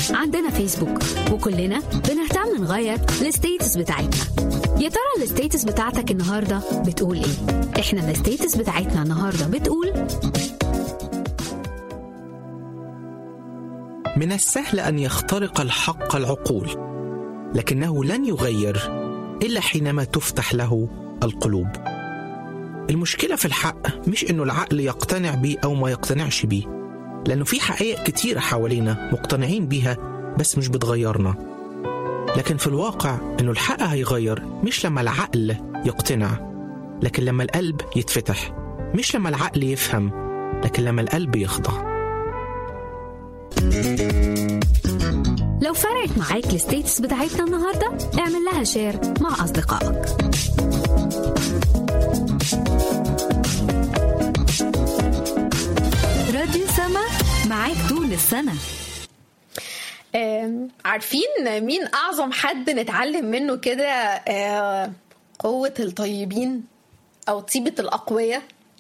عندنا فيسبوك وكلنا بنهتم نغير الستيتس بتاعتنا يا ترى الستيتس بتاعتك النهارده بتقول ايه احنا الستيتس بتاعتنا النهارده بتقول من السهل ان يخترق الحق العقول لكنه لن يغير الا حينما تفتح له القلوب المشكله في الحق مش انه العقل يقتنع بيه او ما يقتنعش بيه لانه في حقائق كتير حوالينا مقتنعين بيها بس مش بتغيرنا لكن في الواقع انه الحق هيغير مش لما العقل يقتنع لكن لما القلب يتفتح مش لما العقل يفهم لكن لما القلب يخضع لو فرقت معاك الستيتس بتاعتنا النهارده اعمل لها شير مع اصدقائك راديو سما معاك طول السنه آم، عارفين مين اعظم حد نتعلم منه كده آه، قوة الطيبين او طيبة الاقوياء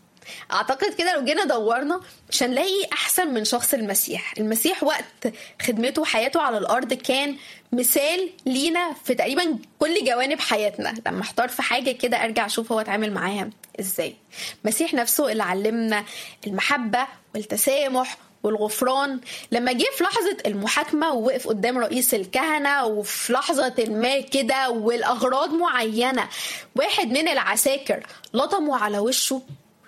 اعتقد كده لو جينا دورنا مش هنلاقي احسن من شخص المسيح المسيح وقت خدمته وحياته على الارض كان مثال لينا في تقريبا كل جوانب حياتنا لما احتار في حاجه كده ارجع اشوف هو اتعامل معاها ازاي المسيح نفسه اللي علمنا المحبه والتسامح والغفران لما جه في لحظة المحاكمة ووقف قدام رئيس الكهنة وفي لحظة ما كده والأغراض معينة واحد من العساكر لطموا على وشه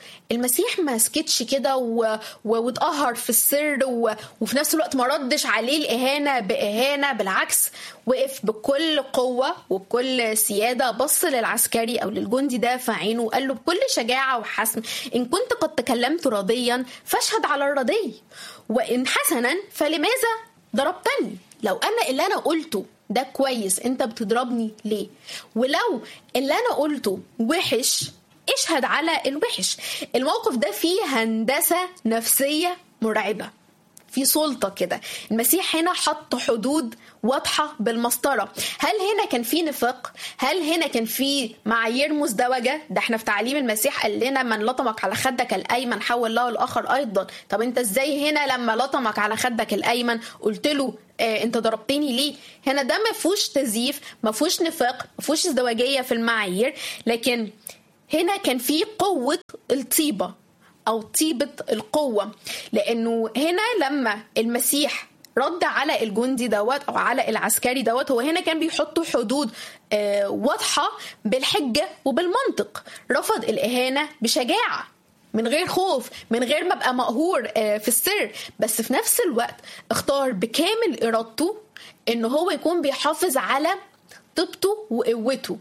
المسيح ما سكتش كده و... و... واتقهر في السر و... وفي نفس الوقت ما ردش عليه الإهانة بإهانة بالعكس وقف بكل قوة وبكل سيادة بص للعسكري أو للجندي ده في عينه وقال له بكل شجاعة وحسم إن كنت قد تكلمت راضيا فاشهد على الرضي وإن حسنا فلماذا ضربتني لو أنا اللي أنا قلته ده كويس انت بتضربني ليه ولو اللي انا قلته وحش اشهد على الوحش الموقف ده فيه هندسة نفسية مرعبة في سلطة كده المسيح هنا حط حدود واضحة بالمسطرة هل هنا كان في نفاق هل هنا كان في معايير مزدوجة ده احنا في تعليم المسيح قال لنا من لطمك على خدك الأيمن حول له الآخر أيضا طب انت ازاي هنا لما لطمك على خدك الأيمن قلت له اه انت ضربتني ليه هنا ده ما فيهوش تزييف ما فيهوش نفاق ما فيهوش ازدواجية في المعايير لكن هنا كان في قوة الطيبة أو طيبة القوة لأنه هنا لما المسيح رد على الجندي دوت أو على العسكري دوت هو هنا كان بيحط حدود آه واضحة بالحجة وبالمنطق رفض الإهانة بشجاعة من غير خوف من غير ما ابقى مقهور آه في السر بس في نفس الوقت اختار بكامل ارادته ان هو يكون بيحافظ على طيبته وقوته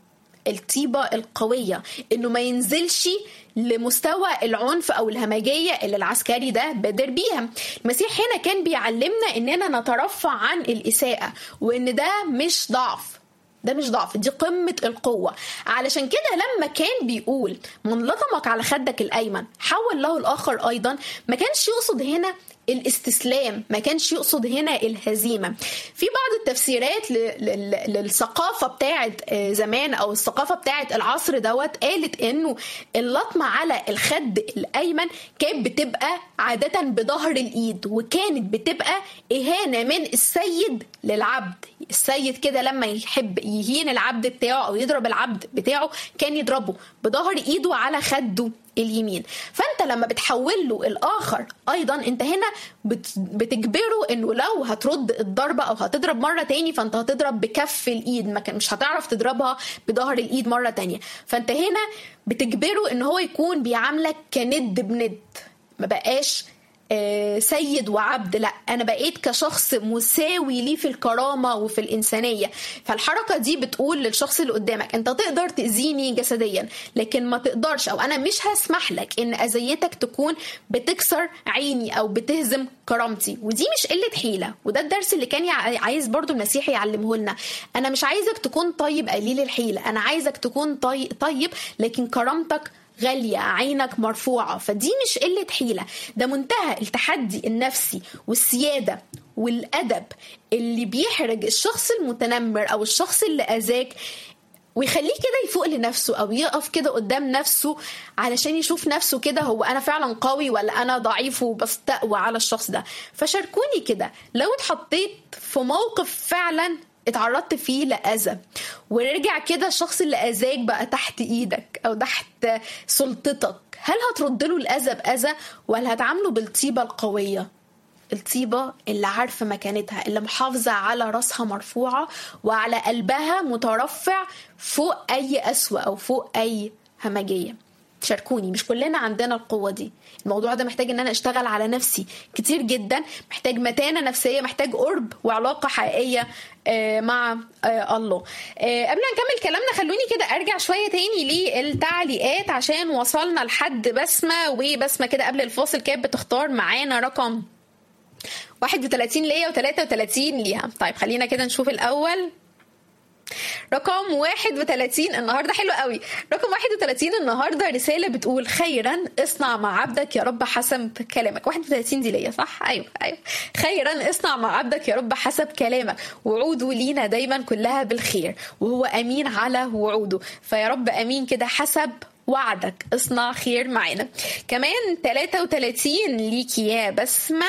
الطيبة القوية انه ما ينزلش لمستوى العنف او الهمجية اللي العسكري ده بادر بيها المسيح هنا كان بيعلمنا اننا نترفع عن الاساءة وان ده مش ضعف ده مش ضعف دي قمة القوة علشان كده لما كان بيقول من لطمك على خدك الأيمن حول له الآخر أيضا ما كانش يقصد هنا الاستسلام ما كانش يقصد هنا الهزيمة في بعض التفسيرات للثقافة بتاعت زمان أو الثقافة بتاعت العصر دوت قالت إنه اللطمة على الخد الأيمن كانت بتبقى عادة بظهر الإيد وكانت بتبقى إهانة من السيد للعبد السيد كده لما يحب يهين العبد بتاعه أو يضرب العبد بتاعه كان يضربه بظهر إيده على خده اليمين فانت لما بتحول له الاخر ايضا انت هنا بتجبره انه لو هترد الضربه او هتضرب مره تاني فانت هتضرب بكف الايد ما مش هتعرف تضربها بظهر الايد مره تانية فانت هنا بتجبره ان هو يكون بيعاملك كند بند ما بقاش سيد وعبد لا انا بقيت كشخص مساوي ليه في الكرامه وفي الانسانيه فالحركه دي بتقول للشخص اللي قدامك انت تقدر تاذيني جسديا لكن ما تقدرش او انا مش هسمح لك ان اذيتك تكون بتكسر عيني او بتهزم كرامتي ودي مش قله حيله وده الدرس اللي كان عايز برضو المسيح يعلمه لنا انا مش عايزك تكون طيب قليل الحيله انا عايزك تكون طيب لكن كرامتك غالية عينك مرفوعة فدي مش قلة حيلة ده منتهى التحدي النفسي والسيادة والأدب اللي بيحرج الشخص المتنمر أو الشخص اللي أذاك ويخليه كده يفوق لنفسه او يقف كده قدام نفسه علشان يشوف نفسه كده هو انا فعلا قوي ولا انا ضعيف وبستقوى على الشخص ده فشاركوني كده لو اتحطيت في موقف فعلا اتعرضت فيه لأذى ورجع كده الشخص اللي أذاك بقى تحت إيدك أو تحت سلطتك هل هترد له الأذى بأذى ولا هتعامله بالطيبة القوية الطيبة اللي عارفة مكانتها اللي محافظة على راسها مرفوعة وعلى قلبها مترفع فوق أي أسوأ أو فوق أي همجية شاركوني مش كلنا عندنا القوة دي الموضوع ده محتاج ان انا اشتغل على نفسي كتير جدا محتاج متانة نفسية محتاج قرب وعلاقة حقيقية مع الله قبل ما نكمل كلامنا خلوني كده ارجع شوية تاني للتعليقات عشان وصلنا لحد بسمة وبسمة كده قبل الفاصل كانت بتختار معانا رقم 31 ليا و33 ليها طيب خلينا كده نشوف الاول رقم 31 النهارده حلو قوي رقم 31 النهارده رساله بتقول خيرا اصنع مع عبدك يا رب حسب كلامك 31 دي ليا صح ايوه ايوه خيرا اصنع مع عبدك يا رب حسب كلامك وعوده لينا دايما كلها بالخير وهو امين على وعوده فيا رب امين كده حسب وعدك اصنع خير معانا كمان 33 ليكي يا بسمه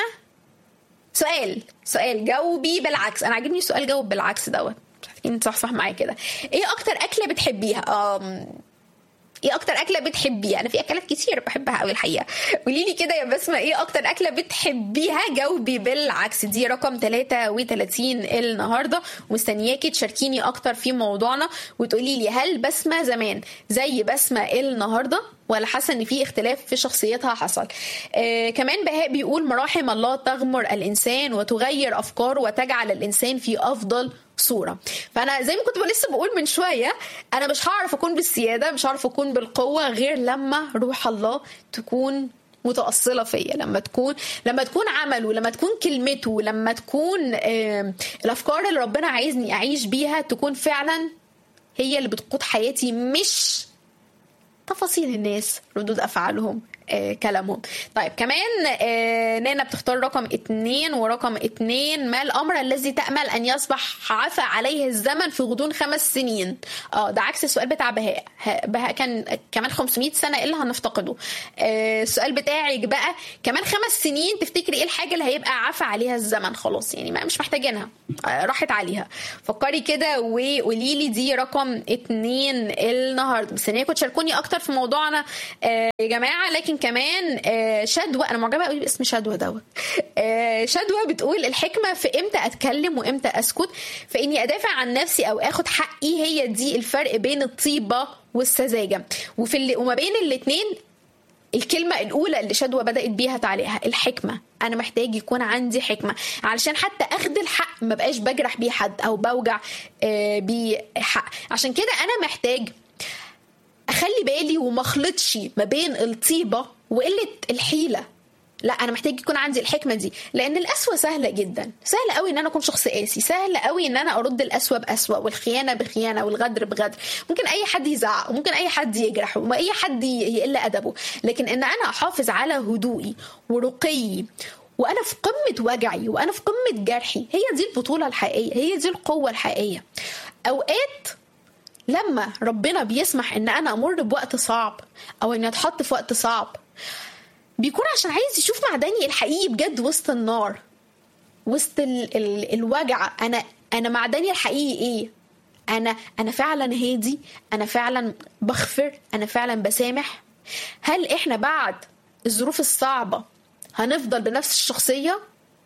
سؤال سؤال جاوبي بالعكس انا عاجبني سؤال جاوب بالعكس دوت عارفين صح صح معايا كده ايه اكتر اكله بتحبيها أم... ايه اكتر اكله بتحبيها انا في اكلات كتير بحبها قوي الحقيقه قولي لي كده يا بسمه ايه اكتر اكله بتحبيها جاوبي بالعكس دي رقم 33 النهارده ومستنياكي تشاركيني اكتر في موضوعنا وتقولي لي هل بسمه زمان زي بسمه النهارده ولا حاسه ان في اختلاف في شخصيتها حصل آه كمان بهاء بيقول مراحم الله تغمر الانسان وتغير افكاره وتجعل الانسان في افضل صوره فانا زي ما كنت لسه بقول من شويه انا مش هعرف اكون بالسياده مش هعرف اكون بالقوه غير لما روح الله تكون متأصلة فيا لما تكون لما تكون عمله لما تكون كلمته لما تكون آه الأفكار اللي ربنا عايزني أعيش بيها تكون فعلا هي اللي بتقود حياتي مش تفاصيل الناس ردود افعالهم آه، كلامهم طيب كمان آه، نانا بتختار رقم اتنين ورقم اتنين ما الامر الذي تامل ان يصبح عفى عليه الزمن في غضون خمس سنين اه ده عكس السؤال بتاع بهاء ه- بهاء كان كمان 500 سنه ايه اللي هنفتقده آه، السؤال بتاعك بقى كمان خمس سنين تفتكري ايه الحاجه اللي هيبقى عفى عليها الزمن خلاص يعني ما مش محتاجينها آه، راحت عليها فكري كده وقولي لي دي رقم اتنين النهارده مستنياكم تشاركوني اكتر في موضوعنا آه، يا جماعه لكن كمان آه، شدوى انا معجبه قوي باسم شدوى دوت آه، شدوى بتقول الحكمه في امتى اتكلم وامتى اسكت فاني ادافع عن نفسي او اخد حقي هي دي الفرق بين الطيبه والسذاجه وفي اللي وما بين الاثنين الكلمة الأولى اللي شدوى بدأت بيها تعليقها الحكمة أنا محتاج يكون عندي حكمة علشان حتى أخد الحق ما بقاش بجرح بيه حد أو بوجع آه، بيه حق عشان كده أنا محتاج اخلي بالي وما اخلطش ما بين الطيبه وقله الحيله لا انا محتاج يكون عندي الحكمه دي لان القسوه سهله جدا سهل قوي ان انا اكون شخص قاسي سهل قوي ان انا ارد القسوه بقسوه والخيانه بخيانه والغدر بغدر ممكن اي حد يزعق وممكن اي حد يجرح واي حد يقل ادبه لكن ان انا احافظ على هدوئي ورقيي وانا في قمه وجعي وانا في قمه جرحي هي دي البطوله الحقيقيه هي دي القوه الحقيقيه اوقات لما ربنا بيسمح ان انا امر بوقت صعب او اني اتحط في وقت صعب بيكون عشان عايز يشوف معدني الحقيقي بجد وسط النار وسط ال ال الوجع انا انا معدني الحقيقي ايه انا انا فعلا هادي انا فعلا بغفر انا فعلا بسامح هل احنا بعد الظروف الصعبه هنفضل بنفس الشخصيه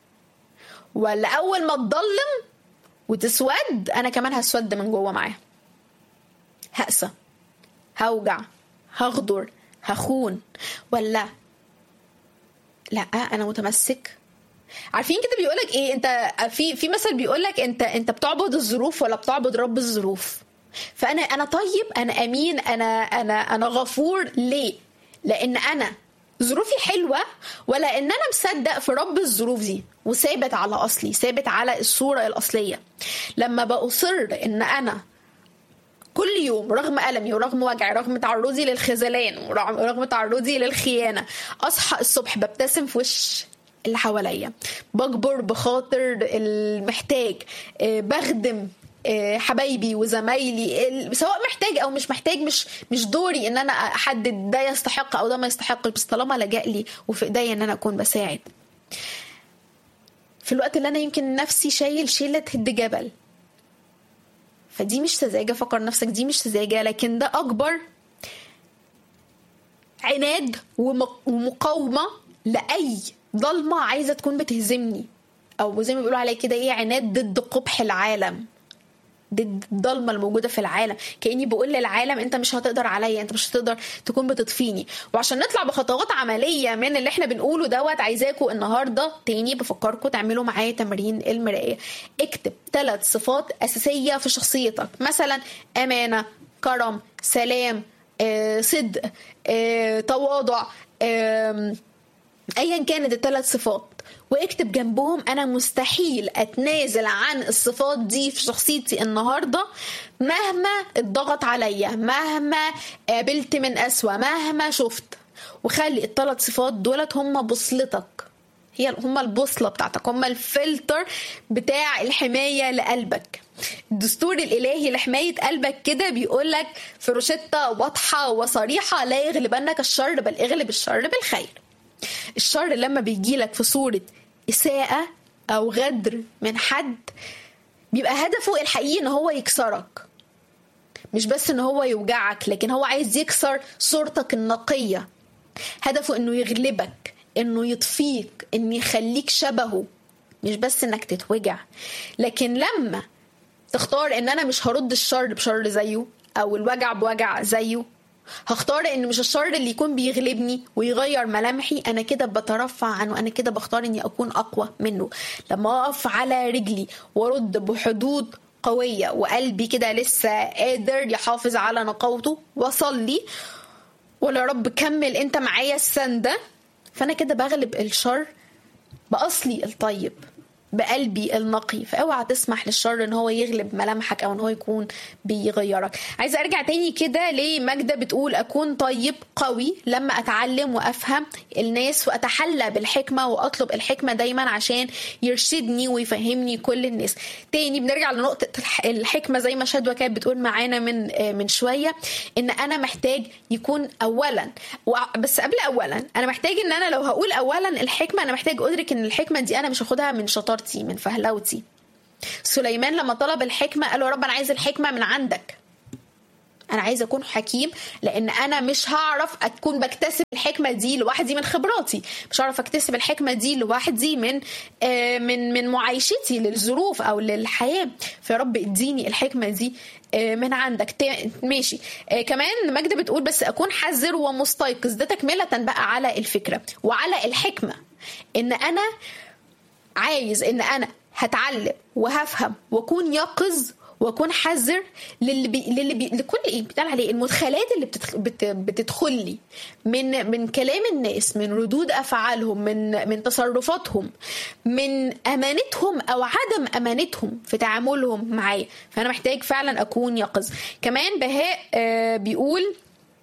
ولا اول ما تضلم وتسود انا كمان هسود من جوه معاها هقسى هوجع هغدر هخون ولا لا انا متمسك عارفين كده بيقولك ايه انت في في مثل بيقولك انت انت بتعبد الظروف ولا بتعبد رب الظروف فانا انا طيب انا امين انا انا انا غفور ليه لان انا ظروفي حلوه ولا ان انا مصدق في رب الظروف دي وثابت على اصلي ثابت على الصوره الاصليه لما باصر ان انا كل يوم رغم ألمي ورغم وجعي رغم تعرضي للخذلان ورغم رغم تعرضي للخيانة أصحى الصبح ببتسم في وش اللي حواليا بجبر بخاطر المحتاج آه، بخدم آه، حبايبي وزمايلي ال- سواء محتاج او مش محتاج مش مش دوري ان انا احدد ده يستحق او ده ما يستحقش بس طالما لجأ لي وفي ايديا ان انا اكون بساعد في الوقت اللي انا يمكن نفسي شايل شيله تهد جبل فدي مش سذاجه فكر نفسك دي مش سذاجه لكن ده اكبر عناد ومق- ومقاومه لاي ضلمه عايزه تكون بتهزمني او زي ما بيقولوا عليه كده ايه عناد ضد قبح العالم ضد الضلمه الموجوده في العالم كاني بقول للعالم انت مش هتقدر عليا انت مش هتقدر تكون بتطفيني وعشان نطلع بخطوات عمليه من اللي احنا بنقوله دوت عايزاكم النهارده تاني بفكركم تعملوا معايا تمرين المرايه اكتب ثلاث صفات اساسيه في شخصيتك مثلا امانه كرم سلام آه، صدق آه، تواضع آم، ايا كانت الثلاث صفات واكتب جنبهم انا مستحيل اتنازل عن الصفات دي في شخصيتي النهارده مهما اتضغط عليا مهما قابلت من اسوأ مهما شفت وخلي الثلاث صفات دولت هم بوصلتك هي هم البوصله بتاعتك هم الفلتر بتاع الحمايه لقلبك الدستور الالهي لحمايه قلبك كده بيقول لك في روشته واضحه وصريحه لا يغلبنك الشر بل اغلب الشر بالخير الشر لما بيجيلك في صورة إساءة أو غدر من حد بيبقى هدفه الحقيقي إن هو يكسرك مش بس إن هو يوجعك لكن هو عايز يكسر صورتك النقية هدفه إنه يغلبك إنه يطفيك إنه يخليك شبهه مش بس إنك تتوجع لكن لما تختار إن أنا مش هرد الشر بشر زيه أو الوجع بوجع زيه هختار ان مش الشر اللي يكون بيغلبني ويغير ملامحي انا كده بترفع عنه انا كده بختار اني اكون اقوى منه لما اقف على رجلي وارد بحدود قوية وقلبي كده لسه قادر يحافظ على نقاوته واصلي ولا يا رب كمل انت معايا السندة فانا كده بغلب الشر باصلي الطيب بقلبي النقي فاوعى تسمح للشر ان هو يغلب ملامحك او ان هو يكون بيغيرك عايزه ارجع تاني كده لماجده بتقول اكون طيب قوي لما اتعلم وافهم الناس واتحلى بالحكمه واطلب الحكمه دايما عشان يرشدني ويفهمني كل الناس تاني بنرجع لنقطه الح- الحكمه زي ما شدوى كانت بتقول معانا من آه، من شويه ان انا محتاج يكون اولا وع- بس قبل اولا انا محتاج ان انا لو هقول اولا الحكمه انا محتاج ادرك ان الحكمه دي انا مش هاخدها من شطارتي من فهلوتي سليمان لما طلب الحكمه قال له يا رب انا عايز الحكمه من عندك انا عايزه اكون حكيم لان انا مش هعرف اكون بكتسب الحكمه دي لوحدي من خبراتي مش هعرف اكتسب الحكمه دي لوحدي من آه، من من معايشتي للظروف او للحياه فيا رب اديني الحكمه دي آه، من عندك تا- ماشي آه، كمان ماجده بتقول بس اكون حذر ومستيقظ ده تكمله بقى على الفكره وعلى الحكمه ان انا عايز ان انا هتعلم وهفهم واكون يقظ واكون حذر للي بي... للي بي... لكل ايه بيتقال عليه المدخلات اللي بتدخ... بت... بتدخل لي من من كلام الناس من ردود افعالهم من من تصرفاتهم من امانتهم او عدم امانتهم في تعاملهم معايا فانا محتاج فعلا اكون يقظ كمان بهاء آه بيقول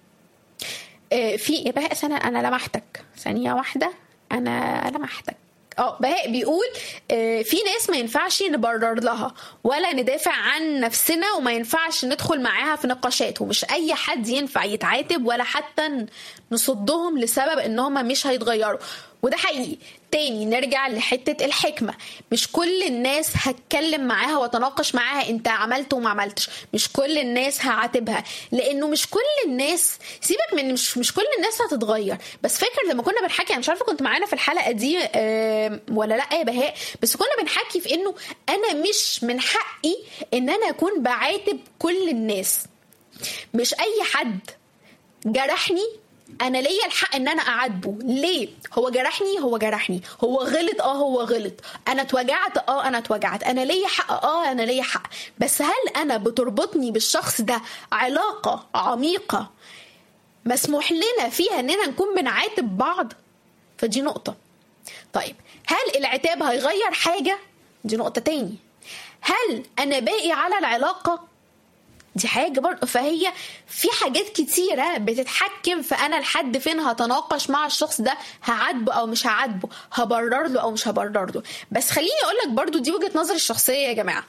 آه، في يا بهاء سنة أنا لمحتك ثانية واحدة أنا لمحتك اه بهاء بيقول آه، في ناس ما ينفعش نبرر لها ولا ندافع عن نفسنا وما ينفعش ندخل معاها في نقاشات ومش اي حد ينفع يتعاتب ولا حتى نصدهم لسبب ان هم مش هيتغيروا وده حقيقي تاني نرجع لحتة الحكمة مش كل الناس هتكلم معاها واتناقش معاها انت عملت وما عملتش مش كل الناس هعاتبها لانه مش كل الناس سيبك من مش مش كل الناس هتتغير بس فاكر لما كنا بنحكي انا مش عارفه كنت معانا في الحلقه دي آه، ولا لا يا بهاء بس كنا بنحكي في انه انا مش من حقي ان انا اكون بعاتب كل الناس مش اي حد جرحني انا ليا الحق ان انا اعاتبه ليه هو جرحني هو جرحني هو غلط اه هو غلط انا اتوجعت اه انا اتوجعت انا ليا حق اه انا ليا حق بس هل انا بتربطني بالشخص ده علاقه عميقه مسموح لنا فيها اننا نكون بنعاتب بعض فدي نقطه طيب هل العتاب هيغير حاجه دي نقطه تاني هل انا باقي على العلاقه دي حاجة برضه فهي في حاجات كتيرة بتتحكم في أنا لحد فين هتناقش مع الشخص ده هعاتبه أو مش هعاتبه هبرر له أو مش هبرر له بس خليني أقول لك برضه دي وجهة نظري الشخصية يا جماعة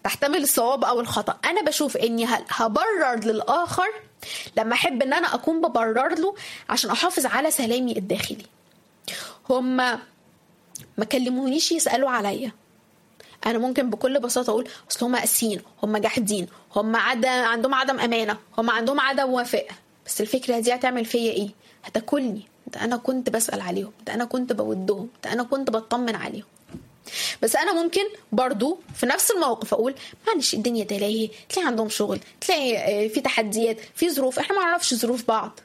تحتمل الصواب او الخطا انا بشوف اني هل- هبرر للاخر لما احب ان انا اكون ببرر له عشان احافظ على سلامي الداخلي هما ما كلمونيش يسالوا عليا انا ممكن بكل بساطه اقول اصل هم قاسيين هم جاحدين هم عدم عندهم عدم امانه هم عندهم عدم وفاء بس الفكره دي هتعمل فيا ايه هتاكلني ده انا كنت بسال عليهم ده انا كنت بودهم ده انا كنت بطمن عليهم بس انا ممكن برضو في نفس الموقف اقول معلش الدنيا تلاهي تلاقي عندهم شغل تلاقي آه، في تحديات في ظروف احنا ما نعرفش ظروف بعض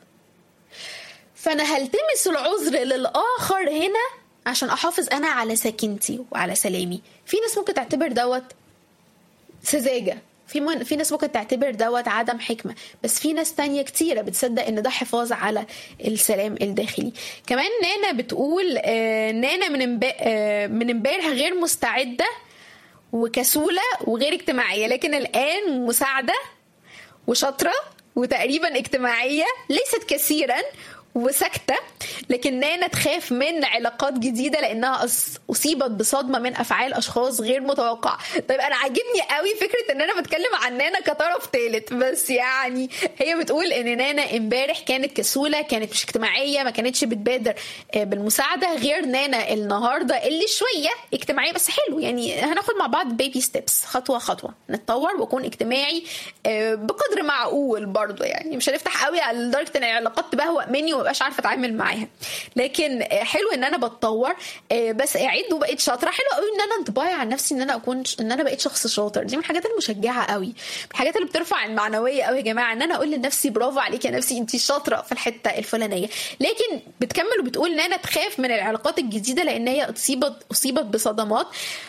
فانا هلتمس العذر للاخر هنا عشان احافظ انا على سكينتي وعلى سلامي في ناس ممكن تعتبر دوت سذاجه في من في ناس ممكن تعتبر دوت عدم حكمه بس في ناس تانية كتيرة بتصدق ان ده حفاظ على السلام الداخلي كمان نانا بتقول آه نانا من امبا- آه من امبارح غير مستعده وكسوله وغير اجتماعيه لكن الان مساعده وشاطره وتقريبا اجتماعيه ليست كثيرا وساكته لكن نانا تخاف من علاقات جديده لانها أص- اصيبت بصدمه من افعال اشخاص غير متوقعه طيب انا عاجبني قوي فكره ان انا بتكلم عن نانا كطرف ثالث بس يعني هي بتقول ان نانا امبارح كانت كسوله كانت مش اجتماعيه ما كانتش بتبادر آه، بالمساعده غير نانا النهارده اللي شويه اجتماعيه بس حلو يعني هناخد مع بعض بيبي ستيبس خطوه خطوه نتطور واكون اجتماعي آه، بقدر معقول برضه يعني مش هنفتح قوي على لدرجه ان العلاقات تبهوأ مني ومبقاش عارفه اتعامل معاها لكن آه، حلو ان انا بتطور آه، بس اعد وبقيت شاطره حلو قوي ان انا انطباعي عن نفسي ان انا اكون ان انا بقيت شخص شاطر دي من الحاجات المشجعه قوي من الحاجات اللي بترفع المعنويه قوي يا جماعه ان انا اقول لنفسي برافو عليكي يا نفسي انت شاطره في الحته الفلانيه لكن بتكمل وبتقول ان انا تخاف من العلاقات الجديده لان هي اصيبت اصيبت بصدمات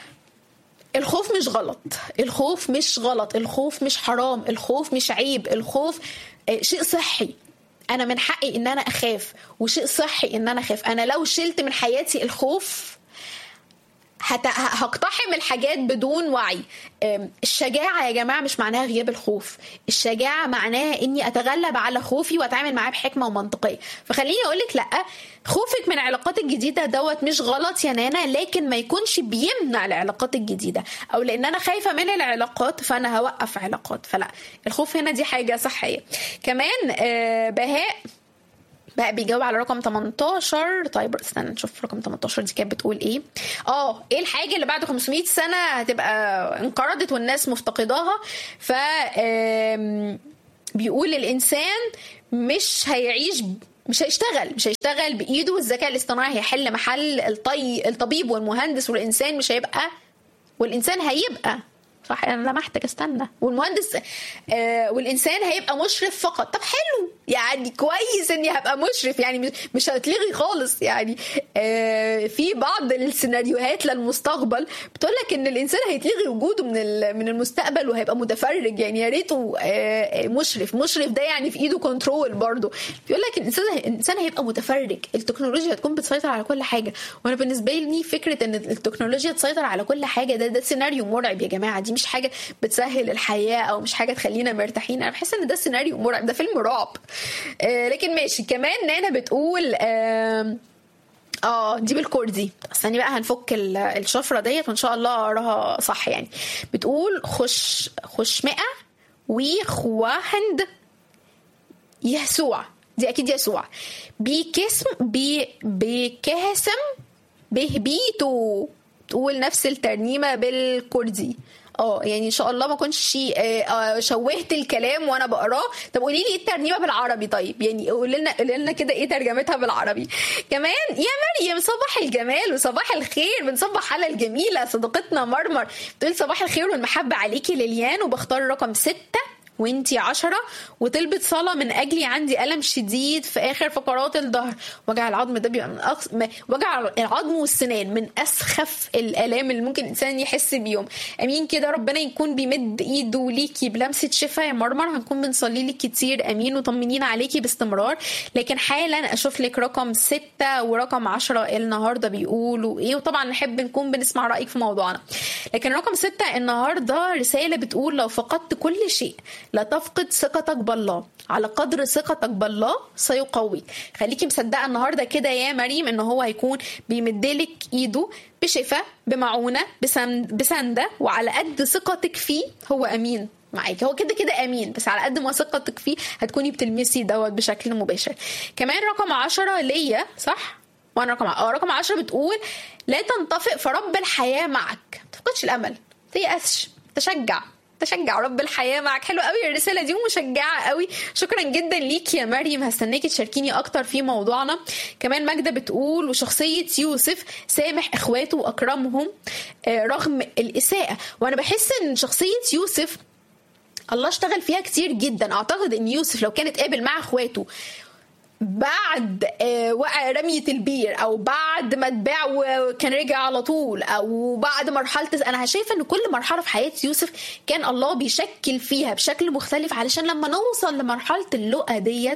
الخوف مش غلط الخوف مش غلط الخوف مش حرام الخوف مش عيب الخوف آه، شيء صحي انا من حقي ان انا اخاف وشيء صحي ان انا اخاف انا لو شلت من حياتي الخوف هت... هقتحم الحاجات بدون وعي أم، الشجاعة يا جماعة مش معناها غياب الخوف الشجاعة معناها اني اتغلب على خوفي واتعامل معاه بحكمة ومنطقية فخليني اقولك لا خوفك من العلاقات الجديدة دوت مش غلط يا نانا لكن ما يكونش بيمنع العلاقات الجديدة او لان انا خايفة من العلاقات فانا هوقف علاقات فلا الخوف هنا دي حاجة صحية كمان آه، بهاء بقى بيجاوب على رقم 18 طيب استنى نشوف رقم 18 دي كانت بتقول ايه اه ايه الحاجه اللي بعد 500 سنه هتبقى انقرضت والناس مفتقداها ف آم، بيقول الانسان مش هيعيش مش هيشتغل مش هيشتغل بايده والذكاء الاصطناعي هيحل محل الطي الطبيب والمهندس والانسان مش هيبقى والانسان هيبقى صح انا لمحتك استنى والمهندس آه والانسان هيبقى مشرف فقط طب حلو يعني كويس اني هبقى مشرف يعني مش- مش هتلغي خالص يعني آه في بعض السيناريوهات للمستقبل بتقول لك ان الانسان هيتلغي وجوده من ال- من المستقبل وهيبقى متفرج يعني يا ريته آه مشرف مشرف ده يعني في ايده كنترول برضه بيقول لك الانسان الانسان هيبقى متفرج التكنولوجيا هتكون بتسيطر على كل حاجه وانا بالنسبه لي فكره ان التكنولوجيا تسيطر على كل حاجه ده ده سيناريو مرعب يا جماعه دي مش حاجه بتسهل الحياه او مش حاجه تخلينا مرتاحين انا بحس ان ده سيناريو مرعب ده فيلم رعب آه لكن ماشي كمان نانا بتقول آه اه دي بالكردي استني بقى هنفك ال- الشفره ديت وان شاء الله اقراها صح يعني بتقول خش خشمئه وخواهند يسوع دي اكيد يسوع بكسم بي بكهسم بهبيتو تقول نفس الترنيمه بالكردي اه يعني ان شاء الله ما كنتش آه، آه، شوهت الكلام وانا بقراه طب قولي لي ايه الترنيمه بالعربي طيب يعني قولي لنا قولي لنا كده ايه ترجمتها بالعربي كمان يا مريم صباح الجمال وصباح الخير بنصبح على الجميله صديقتنا مرمر بتقول صباح الخير والمحبه عليكي ليليان وبختار رقم ستة وانتي عشرة وطلبت صلاة من أجلي عندي ألم شديد في آخر فقرات الظهر وجع العظم ده بيبقى من أقص... ما- وجع العظم والسنان من أسخف الآلام اللي ممكن الإنسان يحس بيهم أمين كده ربنا يكون بيمد إيده ليكي بلمسة شفاء يا مرمر هنكون بنصلي لك كتير أمين وطمنين عليكي باستمرار لكن حالا أشوف لك رقم ستة ورقم عشرة النهاردة بيقولوا إيه وطبعا نحب نكون بنسمع رأيك في موضوعنا لكن رقم ستة النهاردة رسالة بتقول لو فقدت كل شيء لا تفقد ثقتك بالله على قدر ثقتك بالله سيقويك خليكي مصدقه النهارده كده يا مريم ان هو هيكون بيمدلك ايده بشفاء بمعونه بسند بسنده وعلى قد ثقتك فيه هو امين معاكي هو كده كده امين بس على قد ما ثقتك فيه هتكوني بتلمسي دوت بشكل مباشر كمان رقم عشرة ليا صح وانا رقم اه رقم عشرة بتقول لا تنطفئ فرب الحياه معك ما تفقدش الامل تيأسش تشجع تشجع رب الحياه معك حلو قوي الرساله دي ومشجعه قوي شكرا جدا ليك يا مريم هستناكي تشاركيني اكتر في موضوعنا كمان ماجده بتقول وشخصيه يوسف سامح اخواته واكرمهم آه، رغم الاساءه وانا بحس ان شخصيه يوسف الله اشتغل فيها كتير جدا اعتقد ان يوسف لو كان اتقابل مع اخواته بعد آه، وقع رمية البير او بعد ما اتباع وكان رجع على طول او بعد مرحلة انا شايفة ان كل مرحلة في حياة يوسف كان الله بيشكل فيها بشكل مختلف علشان لما نوصل لمرحلة اللقا ديت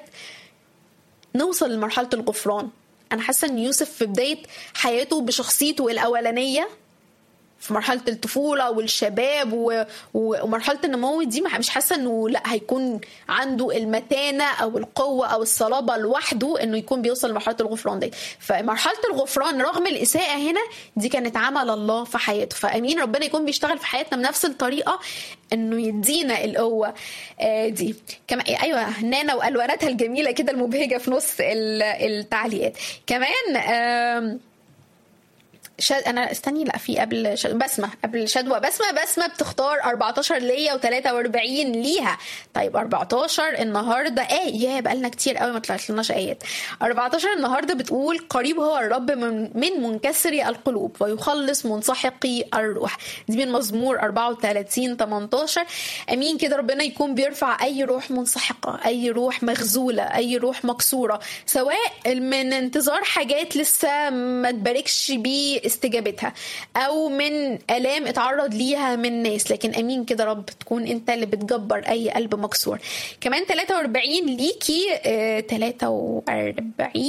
نوصل لمرحلة الغفران انا حاسة ان يوسف في بداية حياته بشخصيته الاولانية في مرحله الطفوله والشباب و... و... ومرحله النمو دي ما- مش حاسه انه لا هيكون عنده المتانه او القوه او الصلابه لوحده انه يكون بيوصل لمرحله الغفران دي فمرحله الغفران رغم الاساءه هنا دي كانت عمل الله في حياته فامين ربنا يكون بيشتغل في حياتنا بنفس الطريقه انه يدينا القوه آه، دي كمان ايوه نانا والواناتها الجميله كده المبهجه في نص ال- التعليقات كمان آم، شاد انا استني لا في قبل شد... بسمه قبل شدوى بسمه بسمه بتختار 14 ليا و43 ليها طيب 14 النهارده ايه يا بقالنا كتير قوي ما طلعت لناش ايات 14 النهارده بتقول قريب هو الرب من, من منكسري القلوب ويخلص منسحقي الروح دي من مزمور 34 18 امين كده ربنا يكون بيرفع اي روح منسحقه اي روح مخذوله اي روح مكسوره سواء من انتظار حاجات لسه ما تباركش بيه استجابتها او من الام اتعرض ليها من ناس لكن امين كده رب تكون انت اللي بتجبر اي قلب مكسور كمان 43 ليكي آه 43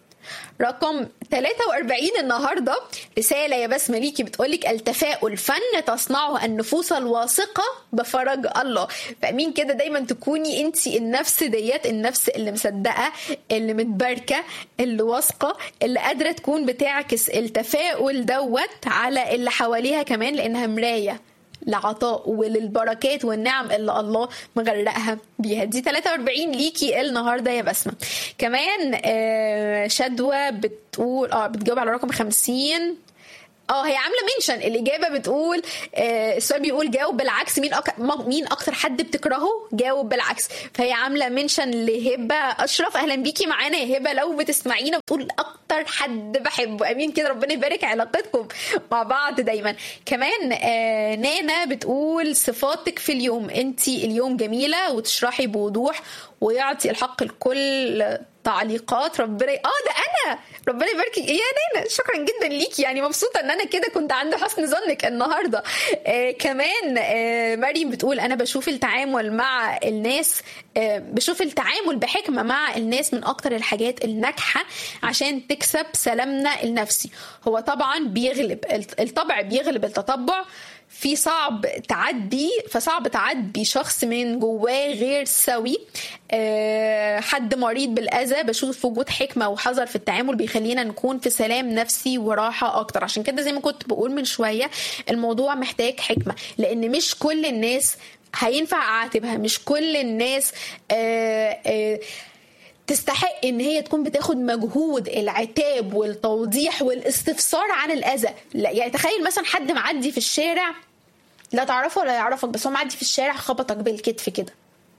رقم 43 النهارده رساله يا بسمه ليكي بتقولك التفاؤل فن تصنعه النفوس الواثقه بفرج الله فامين كده دايما تكوني انت النفس ديت النفس اللي مصدقه اللي متباركه اللي واثقه اللي قادره تكون بتعكس التفاؤل دوت على اللي حواليها كمان لانها مرايه لعطاء وللبركات والنعم اللي الله مغرقها بيها دي 43 ليكي النهارده يا بسمه كمان آه، شدوى بتقول اه بتجاوب على رقم 50 اه هي عامله منشن الاجابه بتقول آه السؤال بيقول جاوب بالعكس مين أك... م- مين اكتر حد بتكرهه جاوب بالعكس فهي عامله منشن لهبه اشرف اهلا بيكي معانا يا هبه لو بتسمعينا بتقول اكتر حد بحبه امين كده ربنا يبارك علاقتكم مع بعض دايما كمان آه نانا بتقول صفاتك في اليوم انت اليوم جميله وتشرحي بوضوح ويعطي الحق الكل تعليقات ربنا اه ده انا ربنا يبارك يا نانا شكرا جدا ليكي يعني مبسوطه ان انا كده كنت عند حسن ظنك النهارده آه كمان آه مريم بتقول انا بشوف التعامل مع الناس آه بشوف التعامل بحكمه مع الناس من اكتر الحاجات الناجحه عشان تكسب سلامنا النفسي هو طبعا بيغلب الطبع بيغلب التطبع في صعب تعدي فصعب تعدي شخص من جواه غير سوي أه حد مريض بالاذى بشوف وجود حكمه وحذر في التعامل بيخلينا نكون في سلام نفسي وراحه اكتر عشان كده زي ما كنت بقول من شويه الموضوع محتاج حكمه لان مش كل الناس هينفع اعاتبها مش كل الناس أه أه تستحق ان هي تكون بتاخد مجهود العتاب والتوضيح والاستفسار عن الاذى لا يعني تخيل مثلا حد معدي في الشارع لا تعرفه ولا يعرفك بس هو معدي في الشارع خبطك بالكتف كده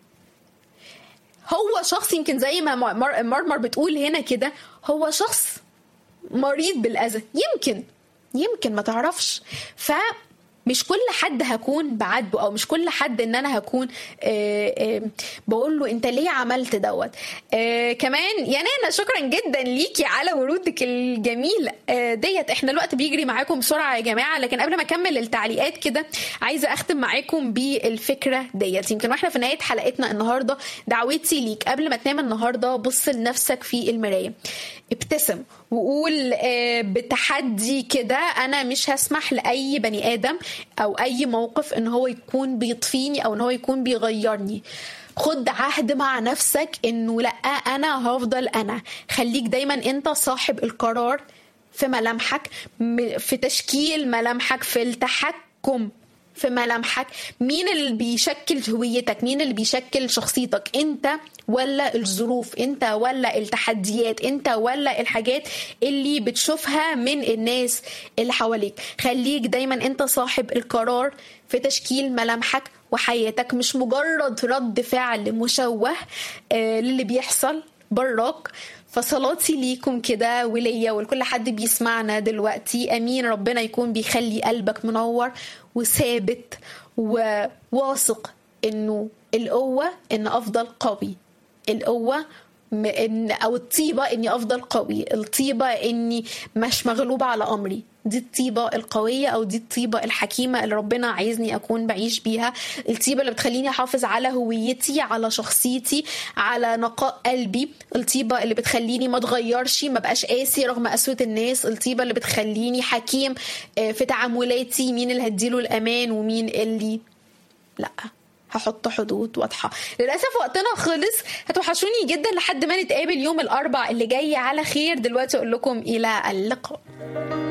هو شخص يمكن زي ما مر- مرمر بتقول هنا كده هو شخص مريض بالاذى يمكن يمكن ما تعرفش ف مش كل حد هكون بعاتبه او مش كل حد ان انا هكون آه، آه، بقول له انت ليه عملت دوت آه، كمان يا نانا شكرا جدا ليكي على ورودك الجميل آه، ديت احنا الوقت بيجري معاكم بسرعه يا جماعه لكن قبل ما اكمل التعليقات كده عايزه اختم معاكم بالفكره ديت يمكن واحنا في نهايه حلقتنا النهارده دعوتي ليك قبل ما تنام النهارده بص لنفسك في المرايه ابتسم وقول آه، بتحدي كده انا مش هسمح لاي بني ادم او اي موقف ان هو يكون بيطفيني او ان هو يكون بيغيرني خد عهد مع نفسك انه لا انا هفضل انا خليك دايما انت صاحب القرار في ملامحك م- في تشكيل ملامحك في التحكم في ملامحك مين اللي بيشكل هويتك مين اللي بيشكل شخصيتك انت ولا الظروف انت ولا التحديات انت ولا الحاجات اللي بتشوفها من الناس اللي حواليك خليك دايما انت صاحب القرار في تشكيل ملامحك وحياتك مش مجرد رد فعل مشوه آه، للي بيحصل براك فصلاتي ليكم كده وليا ولكل حد بيسمعنا دلوقتي امين ربنا يكون بيخلي قلبك منور وثابت وواثق انه القوه ان افضل قوي القوه م- ان او الطيبه اني افضل قوي الطيبه اني مش مغلوبه على امري دي الطيبه القويه او دي الطيبه الحكيمه اللي ربنا عايزني اكون بعيش بيها الطيبه اللي بتخليني احافظ على هويتي على شخصيتي على نقاء قلبي الطيبه اللي بتخليني ما اتغيرش ما بقاش قاسي رغم قسوه الناس الطيبه اللي بتخليني حكيم آه، في تعاملاتي مين اللي هديله الامان ومين اللي لا هحط حدود واضحة للأسف وقتنا خلص هتوحشوني جدا لحد ما نتقابل يوم الأربع اللي جاي على خير دلوقتي أقول لكم إلى اللقاء